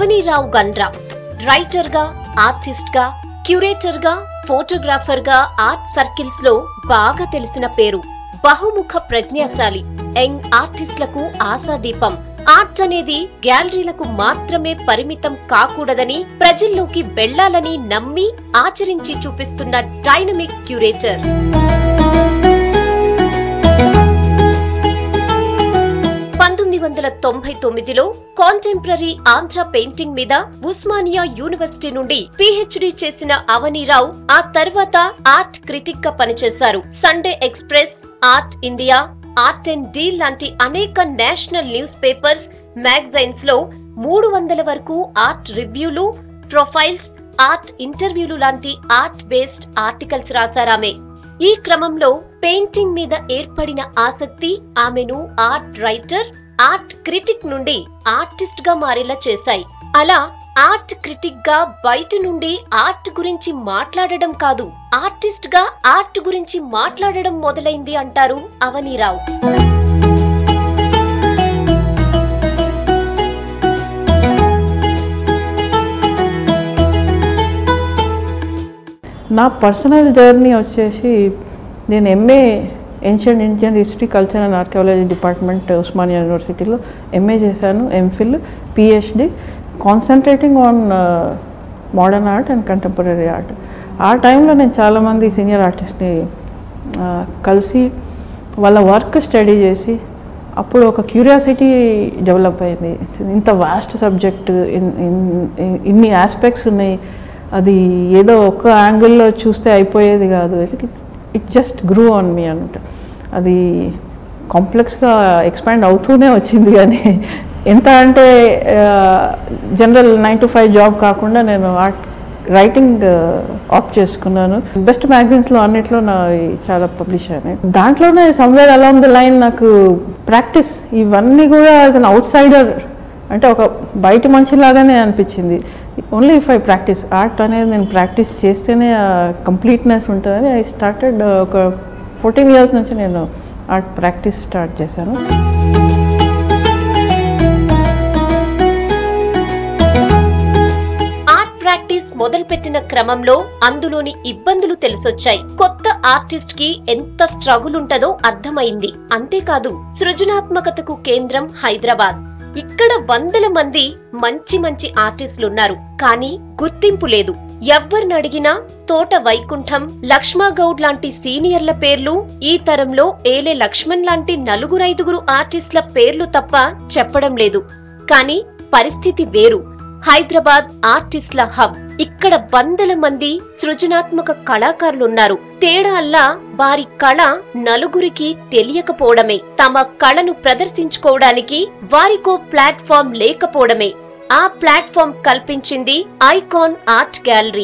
అవనీరావు Gandra writer గా artist గా curator గా ఫోటోగ్రాఫర్ గా ఆర్ట్ సర్కిల్స్ లో బాగా తెలిసిన పేరు బహుముఖ ప్రజ్ఞాశాలి యంగ్ ఆర్టిస్టులకు ఆశాదీపం ఆర్ట్ అనేది గ్యాలరీలకు మాత్రమే పరిమితం కాకూడదని ప్రజల్లోకి వెళ్లాలని నమ్మి ఆచరించి చూపిస్తున్న డైనమిక్ క్యూరేటర్ పంతొమ్మిది వందల తొంభై తొమ్మిదిలో కాంటెంపరీ ఆంధ్ర పెయింటింగ్ మీద ఉస్మానియా యూనివర్సిటీ నుండి పిహెచ్డి చేసిన అవనీరావు ఆ తర్వాత ఆర్ట్ క్రిటిక్ గా పనిచేశారు Sunday Express Art India Art and Deal లాంటి అనేక నేషనల్ న్యూస్ పేపర్స్ మ్యాగజైన్స్ లో మూడు వందల వరకు ఆర్ట్ రివ్యూలు ప్రొఫైల్స్ ఆర్ట్ ఇంటర్వ్యూలు లాంటి ఆర్ట్ బేస్డ్ ఆర్టికల్స్ రాశారామె ఈ క్రమంలో పెయింటింగ్ మీద ఏర్పడిన ఆసక్తి ఆమెను ఆర్ట్ రైటర్ ఆర్ట్ క్రిటిక్ నుండి ఆర్టిస్ట్ గా మారేలా చేశాయి అలా ఆర్ట్ క్రిటిక్ గా బయట నుండి ఆర్ట్ గురించి మాట్లాడడం కాదు ఆర్టిస్ట్ గా ఆర్ట్ గురించి మాట్లాడడం మొదలైంది అంటారు అవనీరావు నా పర్సనల్ జర్నీ వచ్చేసి నేను MA ancient Indian history culture and archaeology department Osmania యూనివర్సిటీలో ఎంఏ చేశాను MPhil PhD concentrating on modern art and contemporary art ఆ టైంలో నేను చాలామంది సీనియర్ ఆర్టిస్ట్ని కలిసి వాళ్ళ వర్క్ స్టడీ చేసి అప్పుడు ఒక క్యూరియాసిటీ డెవలప్ అయింది ఇంత వాస్ట్ సబ్జెక్ట్ ఇన్ని ఆస్పెక్ట్స్ ఉన్నాయి అది ఏదో ఒక్క యాంగిల్లో చూస్తే అయిపోయేది కాదు it just grew on me అనమాట అది కాంప్లెక్స్గా ఎక్స్పాండ్ అవుతూనే వచ్చింది కానీ ఎంత అంటే general nine to five job కాకుండా నేను ఆర్ట్ రైటింగ్ ఆప్ట్ చేసుకున్నాను బెస్ట్ మ్యాగజైన్స్లో అన్నిట్లో నా చాలా పబ్లిష్ అయినాయి దాంట్లోనే సమ్వేర్ అలాంగ్ ద లైన్ నాకు ప్రాక్టీస్ ఇవన్నీ కూడా అవుట్ సైడర్ అంటే ఒక బయట మనిషిలాగానే అనిపించింది only if I practice art అనేది నేను ప్రాక్టీస్ చేస్తేనే కంప్లీట్నెస్ ఉంటుందని ఐ స్టార్టెడ్ ఒక ఫోర్టీన్ ఇయర్స్ నుంచి నేను ఆర్ట్ ప్రాక్టీస్ స్టార్ట్ చేశాను ఆర్ట్ ప్రాక్టీస్ మొదలుపెట్టిన క్రమంలో అందులోని ఇబ్బందులు తెలిసొచ్చాయి కొత్త ఆర్టిస్ట్ కి ఎంత స్ట్రగుల్ ఉంటదో అర్థమైంది అంతేకాదు సృజనాత్మకతకు కేంద్రం హైదరాబాద్ ఇక్కడ వందల మంది మంచి మంచి ఆర్టిస్టులున్నారు కానీ గుర్తింపు లేదు ఎవ్వరిని అడిగినా తోట వైకుంఠం లక్ష్మాగౌడ్ లాంటి సీనియర్ల పేర్లు ఈ తరంలో ఏలే లక్ష్మణ్ లాంటి నలుగురైదుగురు ఆర్టిస్టుల పేర్లు తప్ప చెప్పడం లేదు కానీ పరిస్థితి వేరు హైదరాబాద్ ఆర్టిస్ట్ల హబ్ ఇక్కడ వందల మంది సృజనాత్మక కళాకారులున్నారు తేడా అల్లా వారి కళ నలుగురికి తెలియకపోవడమే తమ కళను ప్రదర్శించుకోవడానికి వారికో ప్లాట్ఫామ్ లేకపోవడమే ఆ ప్లాట్ఫామ్ కల్పించింది Icon Art Gallery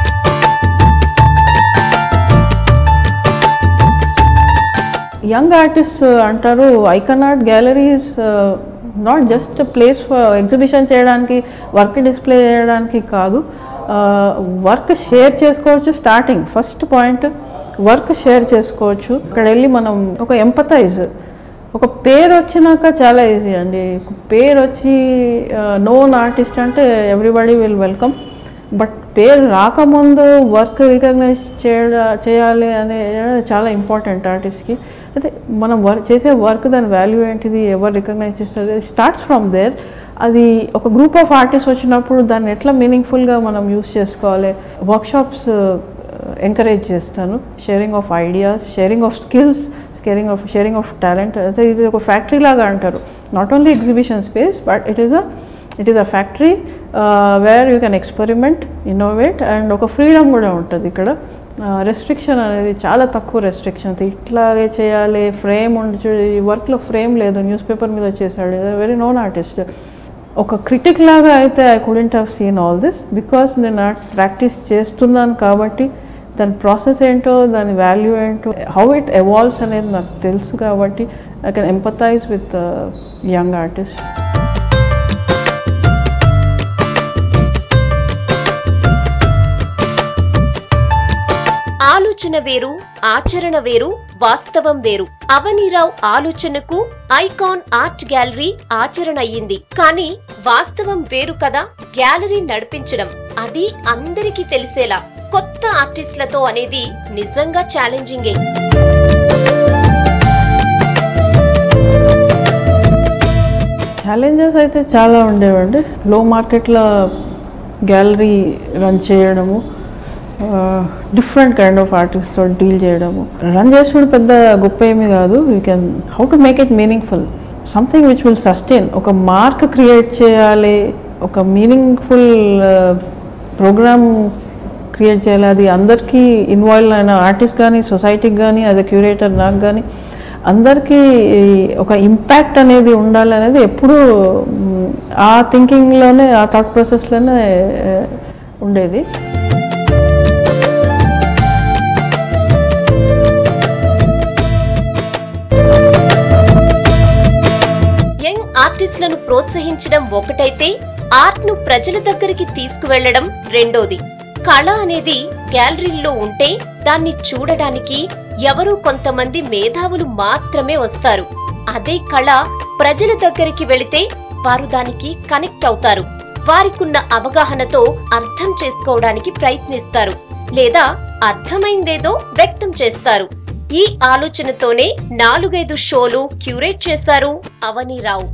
young artist అంటారు Icon art galleries not just place for exhibition చేయడానికి వర్క్ డిస్ప్లే చేయడానికి కాదు వర్క్ షేర్ చేసుకోవచ్చు starting first point work share చేసుకోవచ్చు అక్కడ వెళ్ళి మనం ఒక ఎంపతైజ్ ఒక పేరు వచ్చినాక చాలా ఈజీ అండి పేరు వచ్చి నోన్ ఆర్టిస్ట్ అంటే ఎవ్రీబడి విల్ వెల్కమ్ బట్ పేరు రాకముందు వర్క్ రికగ్నైజ్ చేయ చేయాలి అనే చాలా ఇంపార్టెంట్ ఆర్టిస్ట్కి అయితే మనం వర్క్ చేసే వర్క్ దాని వాల్యూ ఏంటిది ఎవరు రికగ్నైజ్ చేస్తారు స్టార్ట్స్ ఫ్రమ్ దేర్ అది ఒక గ్రూప్ ఆఫ్ ఆర్టిస్ట్ వచ్చినప్పుడు దాన్ని ఎట్లా మీనింగ్ఫుల్గా మనం యూస్ చేసుకోవాలి వర్క్షాప్స్ ఎంకరేజ్ చేస్తాను sharing of ideas sharing of skills sharing of sharing of talent అయితే ఇది ఒక ఫ్యాక్టరీ లాగా అంటారు not only exhibition space but it is a it is a factory where you can experiment innovate and ఒక freedom కూడా ఉంటుంది ఇక్కడ restriction అనేది చాలా తక్కువ రెస్ట్రిక్షన్స్ ఇట్లాగే చేయాలి ఫ్రేమ్ ఉండి చూడు ఈ వర్క్లో ఫ్రేమ్ లేదు న్యూస్ పేపర్ మీద చేశాడు వెరీ నోన్ ఆర్టిస్ట్ ఒక క్రిటిక్ లాగా అయితే I couldn't have seen all this because నేను ఆర్ట్ ప్రాక్టీస్ చేస్తున్నాను కాబట్టి దాని ప్రాసెస్ ఏంటో దాని వాల్యూ ఏంటో హౌ ఇట్ ఎవాల్వ్స్ అనేది నాకు తెలుసు కాబట్టి I can empathize with young artist ఆలోచన ఆలోచన వేరు ఆచరణ వేరు వాస్తవం వేరు అవనీరావు ఆలోచనకు ఐకాన్ ఆర్ట్ గ్యాలరీ ఆచరణ అయ్యింది కానీ వాస్తవం వేరు కదా గ్యాలరీ నడిపించడం అది అందరికీ తెలిసేలా కొత్త ఆర్టిస్టులతో అనేది నిజంగా ఛాలెంజింగే ఛాలెంజెస్ అయితే చాలా ఉండేవండి లో మార్కెట్లో గ్యాలరీ రన్ చేయడము డిఫరెంట్ కైండ్ ఆఫ్ ఆర్టిస్ట్తో డీల్ చేయడము రన్ చేసుడు పెద్ద గొప్ప ఏమీ కాదు you can how to make it meaningful something which will sustain ఒక మార్క్ క్రియేట్ చేయాలి ఒక మీనింగ్ఫుల్ ప్రోగ్రామ్ క్రియేట్ చేయాలి అది అందరికీ ఇన్వాల్వ్ అయిన ఆర్టిస్ట్ కానీ సొసైటీకి కానీ యాజ్ అ క్యూరేటర్ నాకు కానీ అందరికీ ఒక ఇంపాక్ట్ అనేది ఉండాలి అనేది ఎప్పుడూ మ్, ఆ థింకింగ్లోనే ఆ థాట్ ప్రాసెస్లోనే ఉండేది యంగ్ ఆర్టిస్టులను ప్రోత్సహించడం ఒకటైతే ఆర్ట్ ను ప్రజల దగ్గరికి తీసుకువెళ్లడం రెండోది కళ అనేది గ్యాలరీల్లో ఉంటే దాన్ని చూడడానికి ఎవరో కొంతమంది మేధావులు మాత్రమే వస్తారు అదే కళ ప్రజల దగ్గరికి వెళితే వారు దానికి కనెక్ట్ అవుతారు వారికున్న అవగాహనతో అర్థం చేసుకోవడానికి ప్రయత్నిస్తారు లేదా అర్థమైందేదో వ్యక్తం చేస్తారు ఈ ఆలోచనతోనే నాలుగైదు షోలు క్యూరేట్ చేస్తారు Avani Rao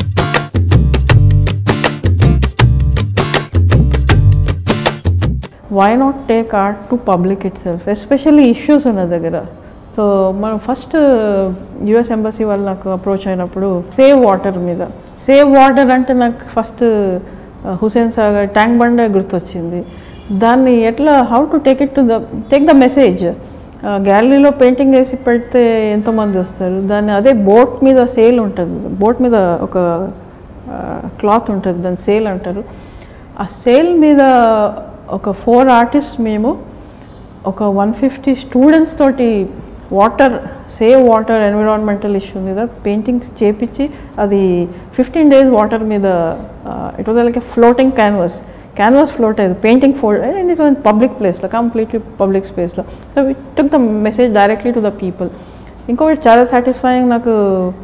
why not take art to public itself especially issues ఉన్న దగ్గర సో మనం ఫస్ట్ యుఎస్ ఎంబసీ వాళ్ళు నాకు అప్రోచ్ అయినప్పుడు సేవ్ వాటర్ మీద సేవ్ వాటర్ అంటే నాకు ఫస్ట్ హుసేన్ సాగర్ ట్యాంక్ బండే గుర్తొచ్చింది దాన్ని ఎట్లా how to take it to the take the message గ్యాలరీలో పెయింటింగ్ వేసి పెడితే ఎంతమంది వస్తారు దాన్ని అదే బోట్ మీద సేల్ ఉంటుంది బోట్ మీద ఒక క్లాత్ ఉంటుంది దాన్ని సేల్ అంటారు ఆ సేల్ మీద ఒక ఫోర్ ఆర్టిస్ట్ మేము ఒక వన్ ఫిఫ్టీ స్టూడెంట్స్ తోటి water save water environmental issue మీద పెయింటింగ్స్ చేపించి అది ఫిఫ్టీన్ డేస్ వాటర్ మీద it was like floating canvas canvas float అయ్యేది painting fold and it public ప్లేస్లో కంప్లీట్లీ పబ్లిక్ స్పేస్లో so it took the message directly to the people ఇంకొకటి చాలా satisfying నాకు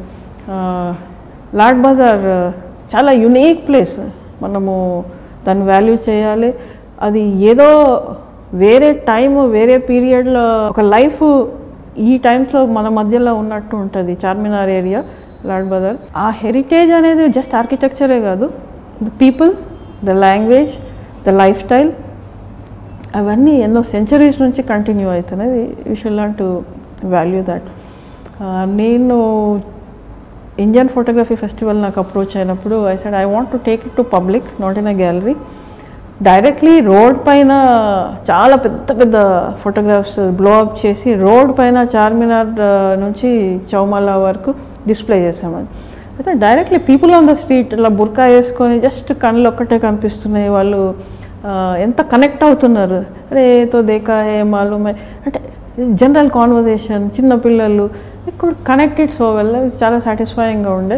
లార్డ్ బజార్ చాలా యునీక్ ప్లేస్ మనము దాన్ని వాల్యూ చేయాలి అది ఏదో వేరే టైం వేరే పీరియడ్లో ఒక లైఫ్ ఈ టైమ్స్లో మన మధ్యలో ఉన్నట్టు ఉంటుంది చార్మినార్ ఏరియా లార్డ్ బజార్ ఆ హెరిటేజ్ అనేది జస్ట్ ఆర్కిటెక్చరే కాదు the people the language the life style అవన్నీ ఎన్నో సెంచరీస్ నుంచి కంటిన్యూ అవుతున్నాయి you should learn to value that నేను ఇండియన్ ఫోటోగ్రఫీ ఫెస్టివల్ నాకు అప్రోచ్ అయినప్పుడు I said I want to take it to public not in a gallery directly road పైన చాలా పెద్ద పెద్ద ఫోటోగ్రాఫ్స్ బ్లో అప్ చేసి రోడ్ పైన చార్మినార్ ఆ, నుంచి చౌమాలా వరకు డిస్ప్లే చేసామని అయితే directly people on the street ఇలా బుర్కా వేసుకొని జస్ట్ కళ్ళు ఒక్కటే కనిపిస్తున్నాయి వాళ్ళు ఆ, ఎంత కనెక్ట్ అవుతున్నారు అరే తో దేకా హే మాలూమ్ హై అంటే జనరల్ కాన్వర్జేషన్ చిన్న పిల్లలు ఇక్కడ కనెక్టెడ్ సో వెల్ చాలా సాటిస్ఫైయింగ్గా ఉండే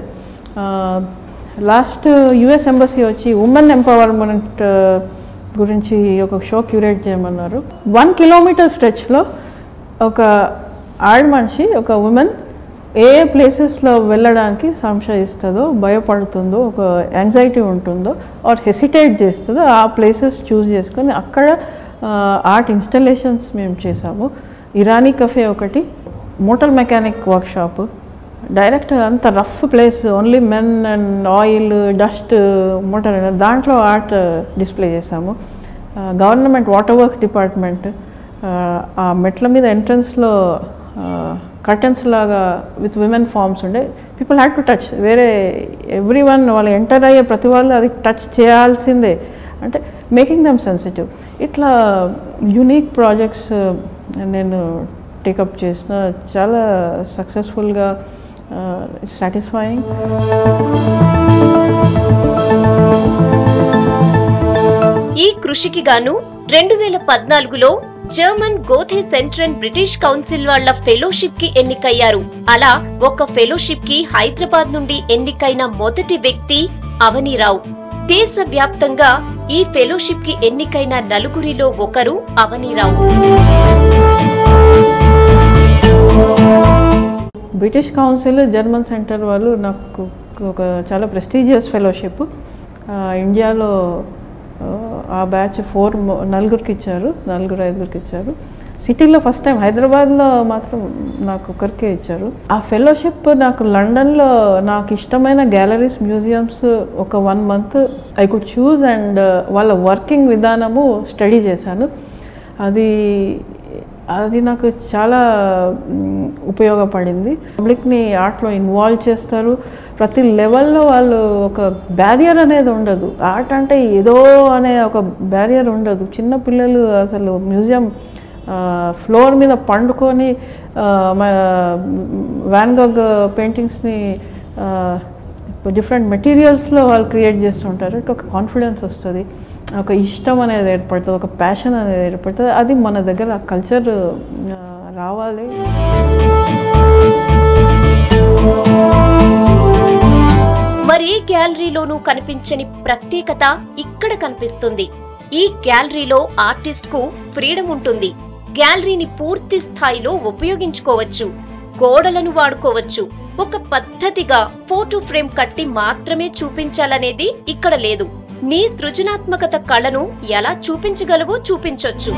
లాస్ట్ యుఎస్ ఎంబసీ వచ్చి ఉమెన్ ఎంపవర్మెంట్ గురించి ఒక షో క్యూరేట్ చేయమన్నారు వన్ కిలోమీటర్ స్ట్రెచ్లో ఒక ఆడ మనిషి ఒక ఉమెన్ ఏ ఏ ప్లేసెస్లో వెళ్ళడానికి సంశయిస్తుందో భయపడుతుందో ఒక యాంగ్జైటీ ఉంటుందో ఆర్ హెసిటేట్ చేస్తుందో ఆ ప్లేసెస్ చూస్ చేసుకొని అక్కడ ఆర్ట్ ఇన్స్టలేషన్స్ మేము చేసాము ఇరానీ కఫే ఒకటి మోటార్ మెకానిక్ వర్క్షాప్ డైరెక్ట్ అంత rough place only men and oil dust motor దాంట్లో ఆర్ట్ డిస్ప్లే చేసాము గవర్నమెంట్ వాటర్ వర్క్స్ డిపార్ట్మెంట్ ఆ మెట్ల మీద ఎంట్రన్స్లో కర్టన్స్ లాగా విత్ విమెన్ ఫార్మ్స్ ఉండే పీపుల్ హ్యాడ్ టు టచ్ వేరే ఎవ్రీ వన్ వాళ్ళు ఎంటర్ అయ్యే ప్రతి వాళ్ళు అది టచ్ చేయాల్సిందే అంటే మేకింగ్ దమ్ సెన్సిటివ్ ఇట్లా యునీక్ ప్రాజెక్ట్స్ నేను టేకప్ చేసిన చాలా సక్సెస్ఫుల్గా సాటిస్ఫైయింగ్ ఈ కృషికి గాను రెండు వేల పద్నాలుగులో German Goethe central British council వాళ్ళ ఫెలోషిప్ కి ఎన్నికయ్యారు అలా ఒక ఫెలోషిప్ కి హైదరాబాద్ నుండి ఎన్నికైన మొదటి వ్యక్తి అవనీరావు దేశ వ్యాప్తంగా ఈ ఫెలోషిప్ కి ఎన్నికైన నలుగురిలో ఒకరు Avani Rao British Council German centre వాళ్ళు నాకు ఒక చాలా ప్రెస్టీజియస్ ఫెలోషిప్ ఇండియాలో ఆ, ఆ బ్యాచ్ ఫోర్ నలుగురికి ఇచ్చారు నలుగురు ఐదుగురికి ఇచ్చారు సిటీలో ఫస్ట్ టైం హైదరాబాద్లో మాత్రం నాకు ఒకరికే ఇచ్చారు ఆ ఫెలోషిప్ నాకు లండన్లో నాకు ఇష్టమైన గ్యాలరీస్ మ్యూజియంస్ ఒక one month I could choose and వాళ్ళ వర్కింగ్ విధానము స్టడీ చేశాను అది అది నాకు చాలా మ్, ఉపయోగపడింది పబ్లిక్ని ఆర్ట్లో ఇన్వాల్వ్ చేస్తారు ప్రతి లెవెల్లో వాళ్ళు ఒక బ్యారియర్ అనేది ఉండదు ఆర్ట్ అంటే ఏదో అనే ఒక బ్యారియర్ ఉండదు చిన్న పిల్లలు అసలు మ్యూజియం ఫ్లోర్ మీద పండుకొని ఆ, మా వ్యాన్ గగ్ పెయింటింగ్స్ని డిఫరెంట్ మెటీరియల్స్లో వాళ్ళు క్రియేట్ చేస్తుంటారు ఒక కాన్ఫిడెన్స్ వస్తుంది ఒక ఇష్టం అనేది ఏర్పడుతుంది ఒక ప్యాషన్ అనేది ఏర్పడుతుంది అది మన దగ్గర ఆ కల్చర్ రావాలి మరే గ్యాలరీలోనూ కనిపించని ప్రత్యేకత ఇక్కడ కనిపిస్తుంది ఈ గ్యాలరీలో ఆర్టిస్ట్ కు ఫ్రీడమ్ ఉంటుంది గ్యాలరీని పూర్తి స్థాయిలో ఉపయోగించుకోవచ్చు గోడలను వాడుకోవచ్చు ఒక పద్ధతిగా ఫోటో ఫ్రేమ్ కట్టి మాత్రమే చూపించాలనేది ఇక్కడ లేదు నీ సృజనాత్మకత కళను ఎలా చూపించగలవో చూపించొచ్చు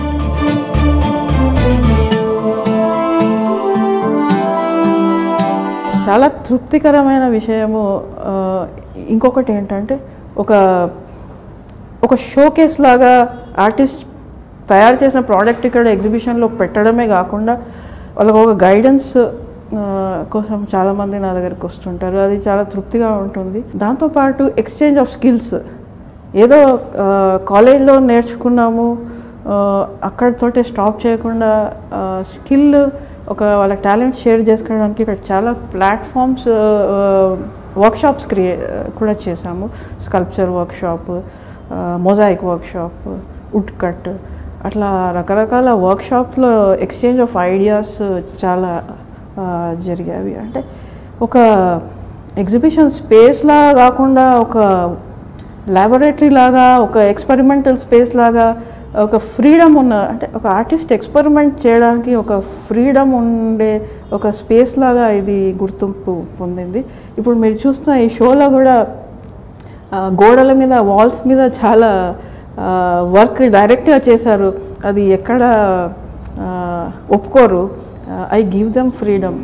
చాలా తృప్తికరమైన విషయము ఆ, ఇంకొకటి ఏంటంటే ఒక ఒక షోకేస్ లాగా ఆర్టిస్ట్ తయారు చేసిన ప్రోడక్ట్ ఇక్కడ ఎగ్జిబిషన్లో పెట్టడమే కాకుండా వాళ్ళకు ఒక గైడెన్స్ కోసం చాలామంది నా దగ్గరికి వస్తుంటారు అది చాలా తృప్తిగా ఉంటుంది దాంతోపాటు ఎక్స్చేంజ్ ఆఫ్ స్కిల్స్ ఏదో కాలేజ్లో నేర్చుకున్నాము ఆ, అక్కడితోటే స్టాప్ చేయకుండా స్కిల్ ఒక వాళ్ళ టాలెంట్ షేర్ చేసుకోవడానికి ఇక్కడ చాలా ప్లాట్ఫామ్స్ వర్క్షాప్స్ క్రియే కూడా చేశాము sculpture workshop mosaic workshop woodcut అట్లా రకరకాల వర్క్షాప్లో ఎక్స్చేంజ్ ఆఫ్ ఐడియాస్ చాలా ఆ, జరిగాయి అంటే ఒక ఎగ్జిబిషన్ స్పేస్లా కాకుండా ఒక ల్యాబొరేటరీ లాగా ఒక ఎక్స్పెరిమెంటల్ స్పేస్ లాగా ఒక ఫ్రీడమ్ ఉన్న అంటే ఒక ఆర్టిస్ట్ ఎక్స్పెరిమెంట్ చేయడానికి ఒక ఫ్రీడమ్ ఉండే ఒక స్పేస్ లాగా ఇది గుర్తింపు పొందింది ఇప్పుడు మీరు చూస్తున్న ఈ షోలో కూడా ఆ, గోడల మీద వాల్స్ మీద చాలా వర్క్ డైరెక్ట్గా చేశారు అది ఎక్కడ ఆ, ఒప్పుకోరు I give them freedom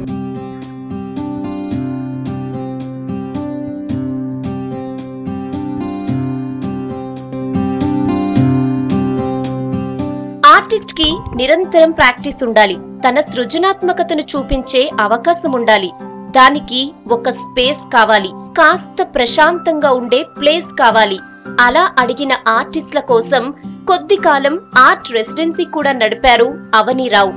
artist కి నిరంతరం ప్రాక్టీస్ ఉండాలి తన సృజనాత్మకతను చూపించే అవకాశం ఉండాలి దానికి ఒక స్పేస్ కావాలి కాస్త ప్రశాంతంగా ఉండే ప్లేస్ కావాలి అలా అడిగిన ఆర్టిస్టుల కోసం కొద్ది కాలం ఆర్ట్ రెసిడెన్సీ కూడా నడిపారు అవనీరావు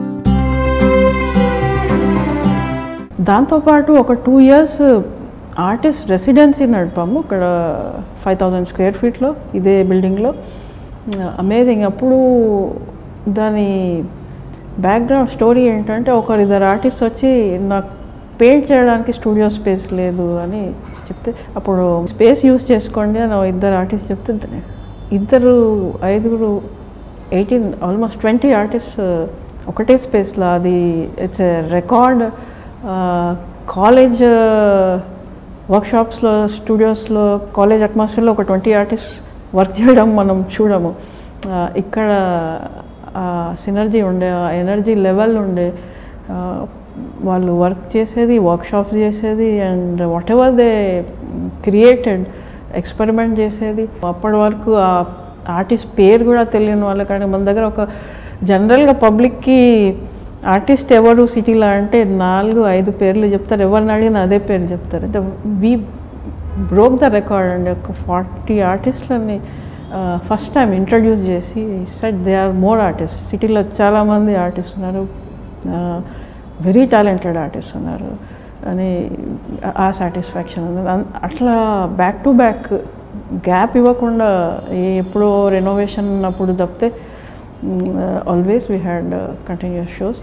దాంతోపాటు ఒక టూ ఇయర్స్ ఆర్టిస్ట్ రెసిడెన్సీ నడిపాము ఇక్కడ ఫైవ్ థౌజండ్ స్క్వేర్ ఫీట్లో ఇదే బిల్డింగ్లో అమేజింగ్ అప్పుడు దాని బ్యాక్గ్రౌండ్ స్టోరీ ఏంటంటే ఒకరిద్దరు ఆర్టిస్ట్ వచ్చి నాకు పెయింట్ చేయడానికి స్టూడియో స్పేస్ లేదు అని చెప్తే అప్పుడు స్పేస్ యూస్ చేసుకోండి అని ఇద్దరు ఆర్టిస్ట్ చెప్తే ఇద్దరు ఐదుగురు ఎయిటీన్ ఆల్మోస్ట్ ట్వంటీ ఆర్టిస్ట్ ఒకటే స్పేస్లో అది ఇట్స్ ఎ రికార్డ్ కాలేజ్ వర్క్షాప్స్లో స్టూడియోస్లో కాలేజ్ అట్మాస్ఫియర్లో ఒక ట్వంటీ ఆర్టిస్ట్ వర్క్ చేయడం మనం చూడము ఆ, ఇక్కడ సినర్జీ ఉండే ఆ ఎనర్జీ లెవెల్ ఉండే ఆ, వాళ్ళు వర్క్ చేసేది వర్క్షాప్స్ చేసేది and whatever they created experiment చేసేది అప్పటి వరకు ఆ ఆర్టిస్ట్ పేరు కూడా తెలియని వాళ్ళ కానీ మన దగ్గర ఒక జనరల్గా పబ్లిక్కి ఆర్టిస్ట్ ఎవరు సిటీలో అంటే నాలుగు ఐదు పేర్లు చెప్తారు ఎవరిని అడిగినా అదే పేరు చెప్తారు అంటే వీ బ్రోక్ ద రికార్డ్ అండి ఒక ఫార్టీ ఆర్టిస్ట్లని ఫస్ట్ టైం ఇంట్రడ్యూస్ చేసి set they are more artist సిటీలో చాలామంది ఆర్టిస్ట్ ఉన్నారు వెరీ టాలెంటెడ్ ఆర్టిస్ట్ ఉన్నారు అని ఆ సాటిస్ఫాక్షన్ ఉంది అన్- అట్లా బ్యాక్ టు బ్యాక్ గ్యాప్ ఇవ్వకుండా ఏ- ఎప్పుడో రెనోవేషన్ అప్పుడు తప్పితే always we had continuous shows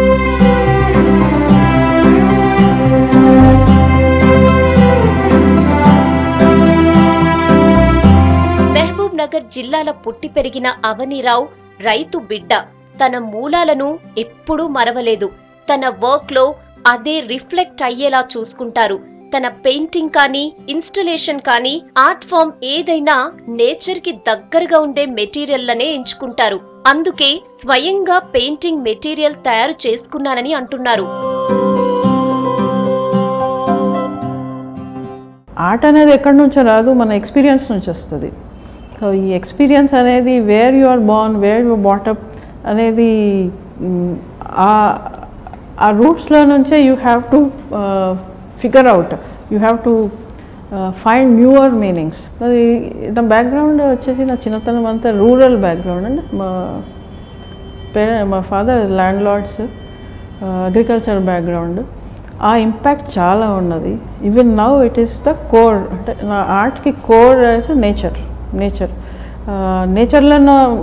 Mahbubnagar జిల్లాల పుట్టి పెరిగిన అవనీరావు రైతు బిడ్డ తన మూలాలను ఎప్పుడూ మరవలేదు తన వర్క్ లో అదే రిఫ్లెక్ట్ అయ్యేలా చూసుకుంటారు తన పెయింటింగ్ కానీ ఇన్స్టలేషన్ కానీ ఆర్ట్ ఫామ్ ఏదైనా నేచర్ కి దగ్గరగా ఉండే మెటీరియల్లనే ఎంచుకుంటారు అందుకే స్వయంగా పెయింటింగ్ మెటీరియల్ తయారు చేసుకున్నానని అంటున్నారు ఆర్ట్ అనేది ఎక్కడి నుంచో రాదు మన ఎక్స్పీరియన్స్ నుంచి వస్తుంది సో ఈ ఎక్స్పీరియన్స్ అనేది where you are born where you brought up అనేది మ్, ఆ ఆ రూట్స్లో నుంచే you have to figure out you have to find newer meanings అది నా బ్యాక్గ్రౌండ్ వచ్చేసి నా చిన్నతనం అంతా రూరల్ బ్యాక్గ్రౌండ్ అండి మా పేరె మా father land lords agriculture background ఆ ఇంపాక్ట్ చాలా ఉన్నది even now it is the core అంటే నా ఆర్ట్కి కోర్ నేచర్ నేచర్ నేచర్లో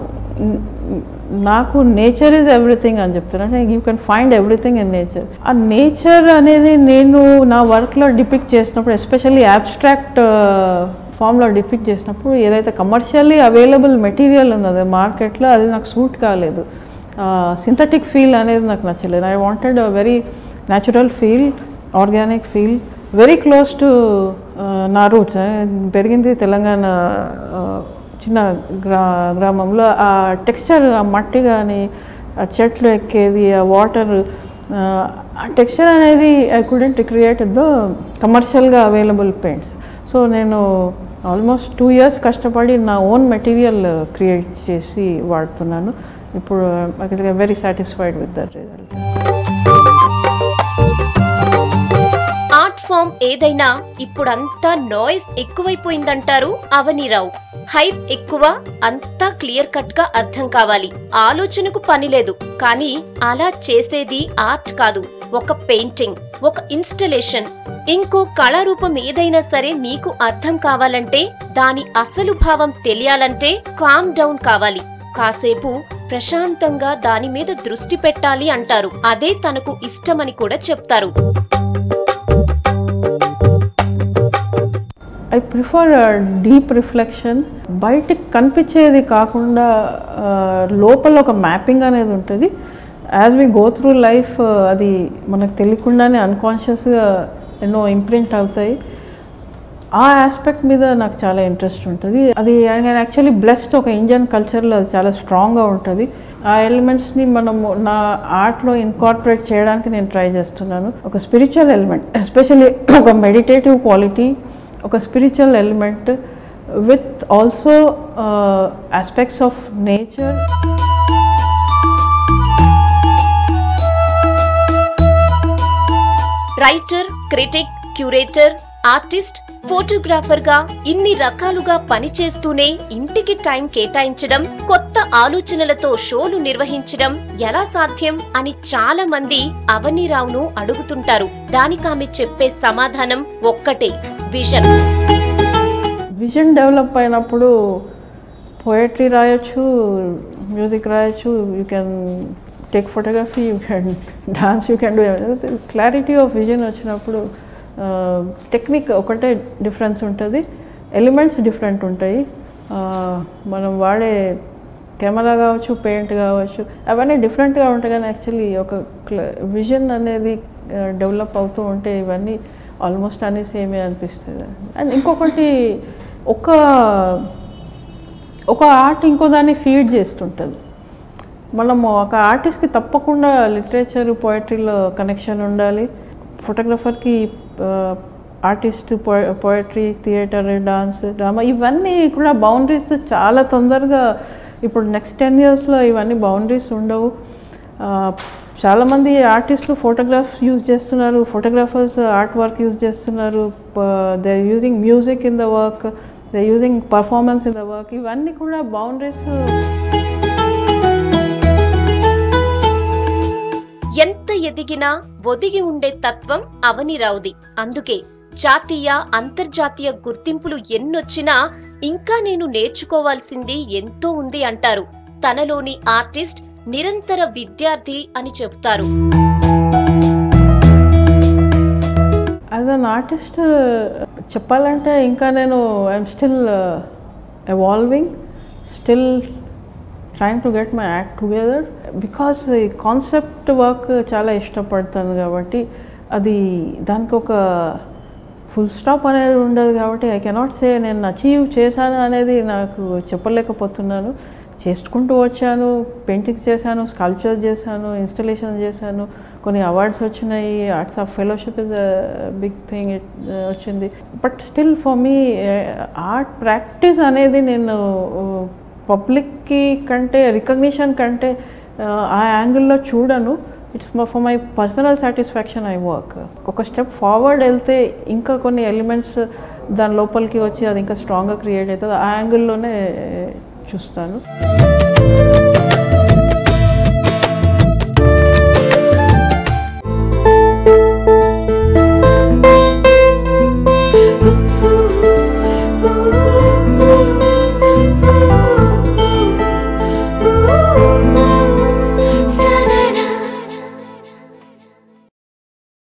నాకు నేచర్ ఈజ్ ఎవ్రీథింగ్ అని చెప్తాను అంటే you can find everything in nature ఆ నేచర్ అనేది నేను నా వర్క్లో డిపిక్ట్ చేసినప్పుడు ఎస్పెషల్లీ అబ్స్ట్రాక్ట్ ఫామ్లో డిపిక్ట్ చేసినప్పుడు ఏదైతే కమర్షియల్లీ అవైలబుల్ మెటీరియల్ ఉన్నదో మార్కెట్లో అది నాకు సూట్ కాలేదు సింథటిక్ ఫీల్ అనేది నాకు నచ్చలేదు I wanted very natural feel organic feel very close to నా రూట్స్ పెరిగింది తెలంగాణ ఆ, చిన్న గ్రా గ్రామంలో ఆ టెక్స్చర్ ఆ మట్టి కానీ ఆ చెట్లు ఎక్కేది ఆ వాటర్ ఆ టెక్స్చర్ అనేది ఐ కుడెంట్ క్రియేట్ ద కమర్షియల్గా అవైలబుల్ పెయింట్స్ సో నేను ఆల్మోస్ట్ టూ ఇయర్స్ కష్టపడి నా ఓన్ మెటీరియల్ క్రియేట్ చేసి వాడుతున్నాను ఇప్పుడు very satisfied with that result art form ఏదైనా ఇప్పుడంతా నాయిస్ ఎక్కువైపోయిందంటారు అవనీరావు హైప్ ఎక్కువ అంతా క్లియర్ కట్ గా అర్థం కావాలి ఆలోచనకు పని లేదు కానీ అలా చేసేది ఆర్ట్ కాదు ఒక పెయింటింగ్ ఒక ఇన్స్టలేషన్ ఇంకో కళారూపం ఏదైనా సరే నీకు అర్థం కావాలంటే దాని అసలు భావం తెలియాలంటే కామ్ డౌన్ కావాలి కాసేపు ప్రశాంతంగా దాని మీద దృష్టి పెట్టాలి అంటారు అదే తనకు ఇష్టమని కూడా చెప్తారు ఐ ప్రిఫర్ డీప్ రిఫ్లెక్షన్ బయటికి కనిపించేది కాకుండా ఆ, లోపల ఒక మ్యాపింగ్ అనేది ఉంటుంది as we go through life అది మనకు తెలియకుండానే అన్కాన్షియస్గా ఎన్నో ఇంప్రింట్ అవుతాయి ఆ ఆస్పెక్ట్ మీద నాకు చాలా ఇంట్రెస్ట్ ఉంటుంది అది నేను యాక్చువల్లీ బ్లెస్డ్ ఒక ఇండియన్ కల్చర్లో అది చాలా స్ట్రాంగ్గా ఉంటుంది ఆ ఎలిమెంట్స్ని మనము నా ఆర్ట్లో ఇన్కార్పొరేట్ చేయడానికి నేను ట్రై చేస్తున్నాను ఒక స్పిరిచువల్ ఎలిమెంట్ ఎస్పెషల్లీ ఒక మెడిటేటివ్ క్వాలిటీ ఒక spiritual element with also aspects of nature writer critic curator artist photographer గా ఇన్ని రకాలుగా పనిచేస్తూనే ఇంటికి టైం కేటాయించడం కొత్త ఆలోచనలతో షోలు నిర్వహించడం ఎలా సాధ్యం అని చాలా మంది అవనీరావును అడుగుతుంటారు దానికి ఆమె చెప్పే సమాధానం ఒక్కటే విజన్ విజన్ డెవలప్ అయినప్పుడు పోయట్రీ రాయొచ్చు మ్యూజిక్ రాయొచ్చు you can take photography you can dance you can do clarity of vision వచ్చినప్పుడు టెక్నిక్ ఒకటే డిఫరెన్స్ ఉంటుంది ఎలిమెంట్స్ డిఫరెంట్ ఉంటాయి ఆ, మనం వాడే కెమెరా కావచ్చు పెయింట్ కావచ్చు అవన్నీ డిఫరెంట్గా ఉంటాయి కానీ యాక్చువల్లీ ఒక విజన్ అనేది డెవలప్ అవుతూ ఉంటే ఇవన్నీ ఆల్మోస్ట్ అన్నీ సేమే అనిపిస్తుంది అండ్ ఇంకొకటి ఒక ఒక ఆర్ట్ ఇంకో దాన్ని ఫీడ్ చేస్తుంటుంది మనము ఒక ఆర్టిస్ట్కి తప్పకుండా లిటరేచర్ పోయట్రీలో కనెక్షన్ ఉండాలి ఫోటోగ్రఫర్కి artist poetry theatre dance drama ఇవన్నీ కూడా బౌండరీస్ చాలా తొందరగా ఇప్పుడు నెక్స్ట్ టెన్ ఇయర్స్లో ఇవన్నీ బౌండరీస్ ఉండవు ఆ, చాలామంది ఆర్టిస్టులు ఫోటోగ్రాఫ్స్ యూజ్ చేస్తున్నారు ఫోటోగ్రాఫర్స్ ఆర్ట్ వర్క్ యూజ్ చేస్తున్నారు they are using music in the work they are using performance in the work ఇవన్నీ కూడా బౌండరీస్ ఎంత ఎదిగినా ఒదిగి ఉండే తత్వం అవనిరావుది అందుకే జాతీయ అంతర్జాతీయ గుర్తింపులు ఎన్నొచ్చినా ఇంకా నేను నేర్చుకోవాల్సింది ఎంతో ఉంది అంటారు తనలోని ఆర్టిస్ట్ నిరంతర విద్యార్థి అని చెబుతారు యాజ్ అన్ ఆర్టిస్ట్ చెప్పాలంటే ఇంకా నేను I'm still evolving still trying to get my act together because ఈ కాన్సెప్ట్ వర్క్ చాలా ఇష్టపడతాను కాబట్టి అది దానికి ఒక ఫుల్ స్టాప్ అనేది ఉండదు కాబట్టి ఐ కెనాట్ సే నేను అచీవ్ చేశాను అనేది నాకు చెప్పలేకపోతున్నాను చేసుకుంటూ వచ్చాను పెయింటింగ్స్ చేశాను స్కల్ప్చర్ చేశాను ఇన్స్టలేషన్ చేశాను కొన్ని అవార్డ్స్ వచ్చినాయి arts of fellowship is big thing వచ్చింది but still for me art practice అనేది నేను పబ్లిక్కి కంటే రికగ్నిషన్ కంటే ఆ యాంగిల్లో చూడను it's for my personal satisfaction I work ఒక స్టెప్ ఫార్వర్డ్ వెళ్తే ఇంకా కొన్ని ఎలిమెంట్స్ దాని లోపలికి వచ్చి అది ఇంకా స్ట్రాంగ్గా క్రియేట్ అవుతుంది ఆ యాంగిల్లోనే చూస్తాను